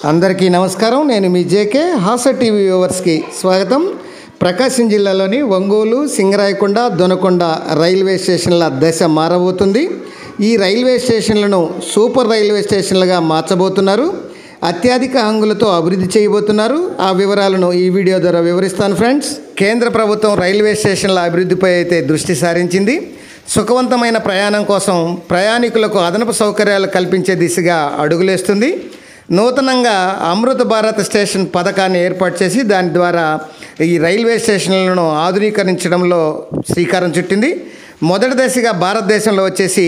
అందరికీ నమస్కారం నేను మీ జేకే హాస టీవీ వ్యూవర్స్కి స్వాగతం ప్రకాశం జిల్లాలోని ఒంగోలు సింగరాయకొండ దొనకొండ రైల్వే స్టేషన్ల దశ మారబోతుంది ఈ రైల్వే స్టేషన్లను సూపర్ రైల్వే స్టేషన్లుగా మార్చబోతున్నారు అత్యధిక హంగులతో అభివృద్ధి చేయబోతున్నారు ఆ వివరాలను ఈ వీడియో ద్వారా వివరిస్తాను ఫ్రెండ్స్ కేంద్ర ప్రభుత్వం రైల్వే స్టేషన్ల అభివృద్ధిపై అయితే దృష్టి సారించింది సుఖవంతమైన ప్రయాణం కోసం ప్రయాణికులకు అదనపు సౌకర్యాలు కల్పించే దిశగా అడుగులేస్తుంది నూతనంగా అమృత భారత్ స్టేషన్ పథకాన్ని ఏర్పాటు చేసి దాని ద్వారా ఈ రైల్వే స్టేషన్లను ఆధునీకరించడంలో శ్రీకారం చుట్టింది మొదటి దశగా భారతదేశంలో వచ్చేసి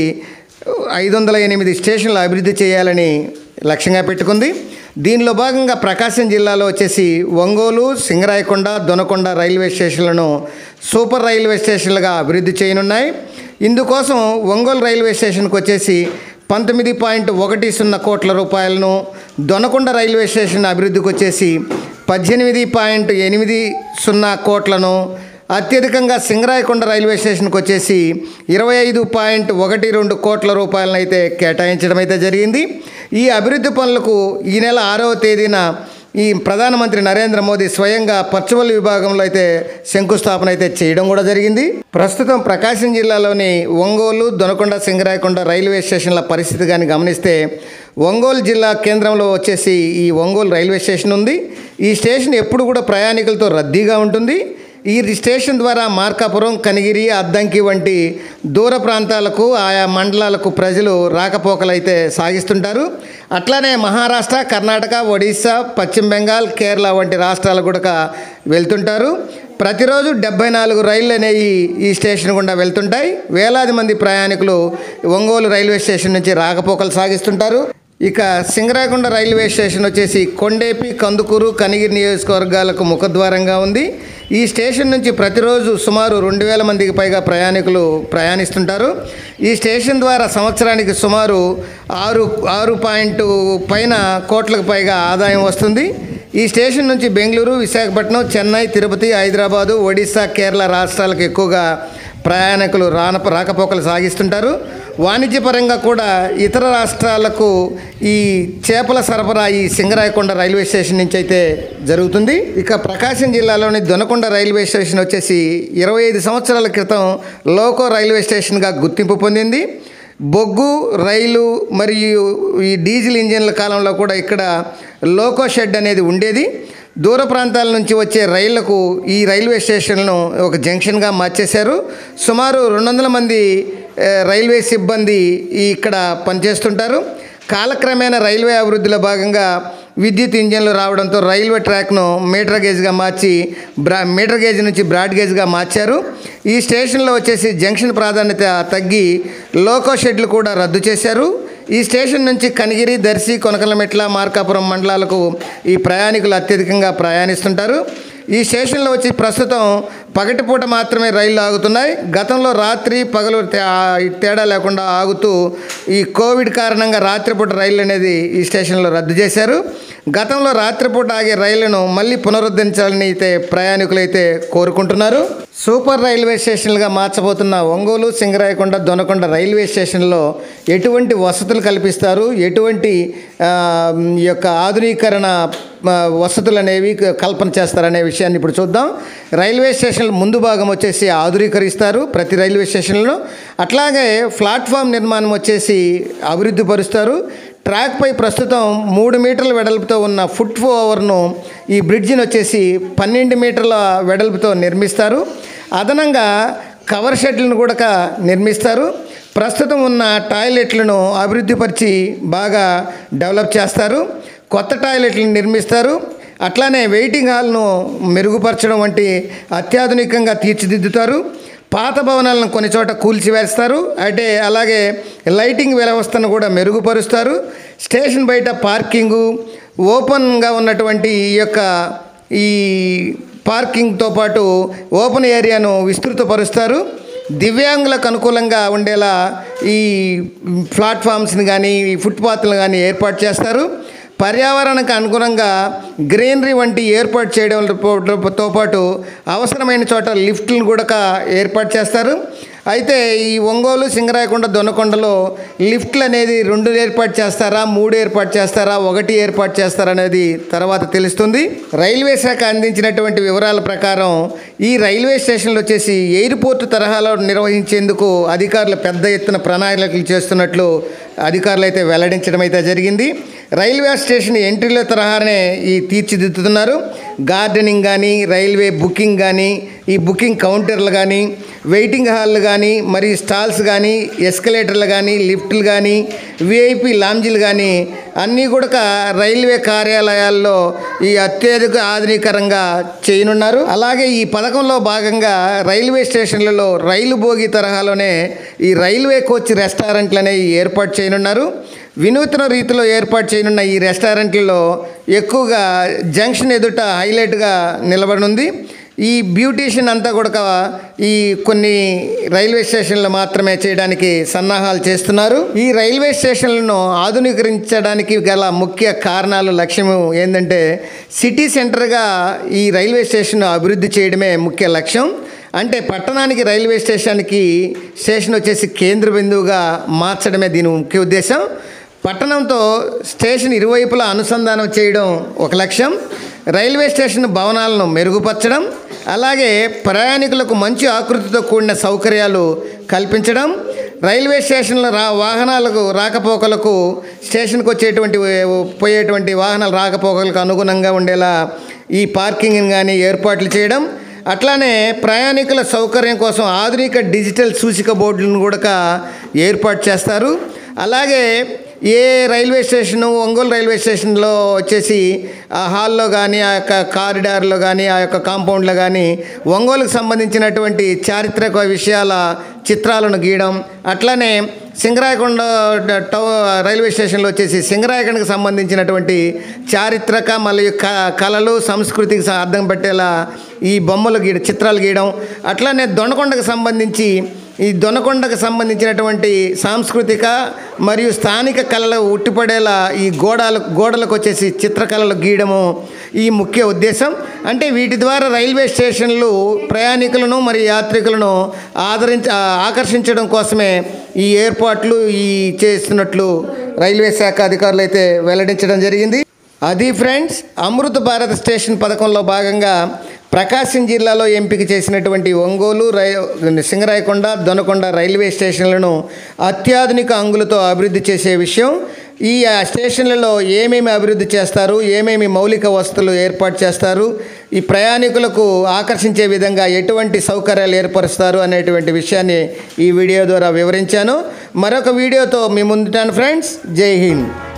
ఐదు వందల ఎనిమిది స్టేషన్లు అభివృద్ధి చేయాలని లక్ష్యంగా పెట్టుకుంది దీనిలో భాగంగా ప్రకాశం జిల్లాలో వచ్చేసి ఒంగోలు సింగరాయకొండ దొనకొండ రైల్వే స్టేషన్లను సూపర్ రైల్వే స్టేషన్లుగా అభివృద్ధి చేయనున్నాయి ఇందుకోసం ఒంగోలు రైల్వే స్టేషన్కి వచ్చేసి పంతొమ్మిది పాయింట్ ఒకటి సున్నా కోట్ల రూపాయలను దొనకొండ రైల్వే స్టేషన్ అభివృద్ధికి వచ్చేసి పద్దెనిమిది పాయింట్ ఎనిమిది సున్నా కోట్లను అత్యధికంగా సింగరాయకొండ రైల్వే స్టేషన్కి వచ్చేసి ఇరవై ఐదు పాయింట్ ఒకటి రెండు కోట్ల రూపాయలను అయితే కేటాయించడం అయితే జరిగింది ఈ అభివృద్ధి పనులకు ఈ నెల ఆరవ తేదీన ఈ ప్రధానమంత్రి నరేంద్ర మోదీ స్వయంగా పర్చువల్ విభాగంలో అయితే శంకుస్థాపన అయితే చేయడం కూడా జరిగింది ప్రస్తుతం ప్రకాశం జిల్లాలోని ఒంగోలు దొనకొండ సింగరాయకొండ రైల్వే స్టేషన్ల పరిస్థితి కానీ గమనిస్తే ఒంగోలు జిల్లా కేంద్రంలో వచ్చేసి ఈ ఒంగోలు రైల్వే స్టేషన్ ఉంది ఈ స్టేషన్ ఎప్పుడు కూడా ప్రయాణికులతో రద్దీగా ఉంటుంది ఈ స్టేషన్ ద్వారా మార్కాపురం కనిగిరి అద్దంకి వంటి దూర ప్రాంతాలకు ఆయా మండలాలకు ప్రజలు రాకపోకలైతే సాగిస్తుంటారు అట్లానే మహారాష్ట్ర కర్ణాటక ఒడిశా పశ్చిమ బెంగాల్ కేరళ వంటి రాష్ట్రాలకు కూడా వెళ్తుంటారు ప్రతిరోజు డెబ్బై నాలుగు రైళ్ళు అనేవి ఈ స్టేషన్ గుండా వెళ్తుంటాయి వేలాది మంది ప్రయాణికులు ఒంగోలు రైల్వే స్టేషన్ నుంచి రాకపోకలు సాగిస్తుంటారు ఇక సింగరాకొండ రైల్వే స్టేషన్ వచ్చేసి కొండేపి కందుకూరు కనిగిరి నియోజకవర్గాలకు ముఖద్వారంగా ఉంది ఈ స్టేషన్ నుంచి ప్రతిరోజు సుమారు రెండు వేల మందికి పైగా ప్రయాణికులు ప్రయాణిస్తుంటారు ఈ స్టేషన్ ద్వారా సంవత్సరానికి సుమారు ఆరు ఆరు పాయింట్ పైన కోట్లకు పైగా ఆదాయం వస్తుంది ఈ స్టేషన్ నుంచి బెంగళూరు విశాఖపట్నం చెన్నై తిరుపతి హైదరాబాదు ఒడిశా కేరళ రాష్ట్రాలకు ఎక్కువగా ప్రయాణికులు రాన రాకపోకలు సాగిస్తుంటారు వాణిజ్యపరంగా కూడా ఇతర రాష్ట్రాలకు ఈ చేపల సరఫరా ఈ సింగరాయకొండ రైల్వే స్టేషన్ నుంచి అయితే జరుగుతుంది ఇక ప్రకాశం జిల్లాలోని దొనకొండ రైల్వే స్టేషన్ వచ్చేసి ఇరవై ఐదు సంవత్సరాల క్రితం లోకో రైల్వే స్టేషన్గా గుర్తింపు పొందింది బొగ్గు రైలు మరియు ఈ డీజిల్ ఇంజిన్ల కాలంలో కూడా ఇక్కడ లోకో షెడ్ అనేది ఉండేది దూర ప్రాంతాల నుంచి వచ్చే రైళ్లకు ఈ రైల్వే స్టేషన్ను ఒక జంక్షన్గా మార్చేశారు సుమారు రెండు వందల మంది ఆ, రైల్వే సిబ్బంది ఈ ఇక్కడ పనిచేస్తుంటారు కాలక్రమేణా రైల్వే అభివృద్ధిలో భాగంగా విద్యుత్ ఇంజన్లు రావడంతో రైల్వే ట్రాక్ను మీటర్ గేజ్గా మార్చి బ్రా మీటర్ గేజ్ నుంచి బ్రాడ్ గేజ్గా మార్చారు ఈ స్టేషన్లో వచ్చేసి జంక్షన్ ప్రాధాన్యత తగ్గి లోకో షెడ్లు కూడా రద్దు చేశారు ఈ స్టేషన్ నుంచి కనిగిరి దర్శి కొనకలమెట్ల మార్కాపురం మండలాలకు ఈ ప్రయాణికులు అత్యధికంగా ప్రయాణిస్తుంటారు ఈ స్టేషన్లో వచ్చి ప్రస్తుతం పగటిపూట మాత్రమే రైళ్లు ఆగుతున్నాయి గతంలో రాత్రి పగలు తే- ఆ- తేడా లేకుండా ఆగుతూ ఈ కోవిడ్ కారణంగా రాత్రిపూట రైళ్ళు అనేది ఈ స్టేషన్లో రద్దు చేశారు గతంలో రాత్రిపూట ఆగే రైళ్లను మళ్ళీ పునరుద్ధరించాలని అయితే ప్రయాణికులు అయితే కోరుకుంటున్నారు సూపర్ రైల్వే స్టేషన్లుగా మార్చబోతున్న ఒంగోలు సింగరాయకొండ దొనకొండ రైల్వే స్టేషన్లో ఎటువంటి వసతులు కల్పిస్తారు ఎటువంటి ఆ, ఈ యొక్క ఆధునీకరణ ఆ, వసతులు అనేవి కల్పన చేస్తారనే విషయాన్ని ఇప్పుడు చూద్దాం రైల్వే స్టేషన్ ముందు భాగం వచ్చేసి ఆధునీకరిస్తారు ప్రతి రైల్వే స్టేషన్లో అట్లాగే ప్లాట్ఫామ్ నిర్మాణం వచ్చేసి అభివృద్ధి పరుస్తారు ట్రాక్పై ప్రస్తుతం మూడు మీటర్ల వెడల్పుతో ఉన్న ఫుట్ ఓవర్ను ఈ బ్రిడ్జిని వచ్చేసి పన్నెండు మీటర్ల వెడల్పుతో నిర్మిస్తారు అదనంగా కవర్ షెడ్లను కూడా నిర్మిస్తారు ప్రస్తుతం ఉన్న టాయిలెట్లను అభివృద్ధిపరిచి బాగా డెవలప్ చేస్తారు కొత్త టాయిలెట్లను నిర్మిస్తారు అట్లానే వెయిటింగ్ హాల్ను మెరుగుపరచడం వంటి అత్యాధునికంగా తీర్చిదిద్దుతారు పాత భవనాలను కొన్ని చోట కూల్చివేస్తారు అంటే అలాగే లైటింగ్ వ్యవస్థను కూడా మెరుగుపరుస్తారు స్టేషన్ బయట పార్కింగు ఓపెన్గా ఉన్నటువంటి ఈ యొక్క ఈ పార్కింగ్తో పాటు ఓపెన్ ఏరియాను విస్తృతపరుస్తారు దివ్యాంగులకు అనుకూలంగా ఉండేలా ఈ ప్లాట్ఫామ్స్ని కానీ ఈ ఫుట్పాత్లను కానీ ఏర్పాటు చేస్తారు పర్యావరణకు అనుగుణంగా గ్రీనరీ వంటి ఏర్పాటు చేయడంతో పాటు అవసరమైన చోట లిఫ్ట్లను కూడా ఏర్పాటు చేస్తారు అయితే ఈ ఒంగోలు సింగరాయకొండ దొనకొండలో లిఫ్ట్లు అనేది రెండు ఏర్పాటు చేస్తారా మూడు ఏర్పాటు చేస్తారా ఒకటి ఏర్పాటు చేస్తారా అనేది తర్వాత తెలుస్తుంది రైల్వే శాఖ అందించినటువంటి వివరాల ప్రకారం ఈ రైల్వే స్టేషన్లు వచ్చేసి ఎయిర్పోర్ట్ తరహాలో నిర్వహించేందుకు అధికారులు పెద్ద ఎత్తున ప్రణాళికలు చేస్తున్నట్లు అధికారులు అయితే వెల్లడించడం అయితే జరిగింది రైల్వే స్టేషన్ ఎంట్రీల తరహానే ఈ తీర్చిదిద్దుతున్నారు గార్డెనింగ్ కానీ రైల్వే బుకింగ్ కానీ ఈ బుకింగ్ కౌంటర్లు కానీ వెయిటింగ్ హాల్లు కానీ మరియు స్టాల్స్ కానీ ఎస్కలేటర్లు కానీ లిఫ్ట్లు కానీ విఐపి లాంజీలు కానీ అన్నీ కూడా రైల్వే కార్యాలయాల్లో ఈ అత్యధిక ఆధునీకరంగా చేయనున్నారు అలాగే ఈ పథకంలో భాగంగా రైల్వే స్టేషన్లలో రైలు భోగి తరహాలోనే ఈ రైల్వే కోచ్ రెస్టారెంట్లు అనేవి ఏర్పాటు చేయనున్నారు వినూత్న రీతిలో ఏర్పాటు చేయనున్న ఈ రెస్టారెంట్లలో ఎక్కువగా జంక్షన్ ఎదుట హైలైట్గా నిలబడనుంది ఈ బ్యూటీషియన్ అంతా కూడా ఈ కొన్ని రైల్వే స్టేషన్లు మాత్రమే చేయడానికి సన్నాహాలు చేస్తున్నారు ఈ రైల్వే స్టేషన్లను ఆధునీకరించడానికి గల ముఖ్య కారణాలు లక్ష్యము ఏంటంటే సిటీ సెంటర్గా ఈ రైల్వే స్టేషన్ అభివృద్ధి చేయడమే ముఖ్య లక్ష్యం అంటే పట్టణానికి రైల్వే స్టేషన్కి స్టేషన్ వచ్చేసి కేంద్ర బిందువుగా మార్చడమే దీని ముఖ్య ఉద్దేశం పట్టణంతో స్టేషన్ ఇరువైపులా అనుసంధానం చేయడం ఒక లక్ష్యం రైల్వే స్టేషన్ భవనాలను మెరుగుపరచడం అలాగే ప్రయాణికులకు మంచి ఆకృతితో కూడిన సౌకర్యాలు కల్పించడం రైల్వే స్టేషన్ల రా వాహనాలకు రాకపోకలకు స్టేషన్కి వచ్చేటువంటి పోయేటువంటి వాహనాల రాకపోకలకు అనుగుణంగా ఉండేలా ఈ పార్కింగ్ కానీ ఏర్పాట్లు చేయడం అట్లానే ప్రయాణికుల సౌకర్యం కోసం ఆధునిక డిజిటల్ సూచిక బోర్డులను కూడా ఏర్పాటు చేస్తారు అలాగే ఏ రైల్వే స్టేషను ఒంగోలు రైల్వే స్టేషన్లో వచ్చేసి ఆ హాల్లో కానీ ఆ యొక్క కారిడార్లో కానీ ఆ యొక్క కాంపౌండ్లో కానీ ఒంగోలుకు సంబంధించినటువంటి చారిత్రక విషయాల చిత్రాలను గీయడం అట్లానే సింగరాయకొండ టౌ రైల్వే స్టేషన్లో వచ్చేసి సింగరాయకొండకు సంబంధించినటువంటి చారిత్రక మరియు క కళలు సంస్కృతికి స- అర్థం పెట్టేలా ఈ బొమ్మలు గీయ చిత్రాలు గీయడం అట్లానే దొండకొండకు సంబంధించి ఈ దొనకొండకు సంబంధించినటువంటి సాంస్కృతిక మరియు స్థానిక కళలు ఉట్టిపడేలా ఈ గోడలు గోడలకు వచ్చేసి చిత్రకళలు గీయడము ఈ ముఖ్య ఉద్దేశం అంటే వీటి ద్వారా రైల్వే స్టేషన్లు ప్రయాణికులను మరియు యాత్రికులను ఆదరించ ఆకర్షించడం కోసమే ఈ ఏర్పాట్లు ఈ చేస్తున్నట్లు రైల్వే శాఖ అధికారులు అయితే వెల్లడించడం జరిగింది అది ఫ్రెండ్స్ అమృత భారత్ స్టేషన్ పథకంలో భాగంగా ప్రకాశం జిల్లాలో ఎంపిక చేసినటువంటి ఒంగోలు రై సింగరాయకొండ దొనకొండ రైల్వే స్టేషన్లను అత్యాధునిక అంగులతో అభివృద్ధి చేసే విషయం ఈ ఆ స్టేషన్లలో ఏమేమి అభివృద్ధి చేస్తారు ఏమేమి మౌలిక వసతులు ఏర్పాటు చేస్తారు ఈ ప్రయాణికులకు ఆకర్షించే విధంగా ఎటువంటి సౌకర్యాలు ఏర్పరుస్తారు అనేటువంటి విషయాన్ని ఈ వీడియో ద్వారా వివరించాను మరొక వీడియోతో మీ ముందుటాను ఫ్రెండ్స్ జై హింద్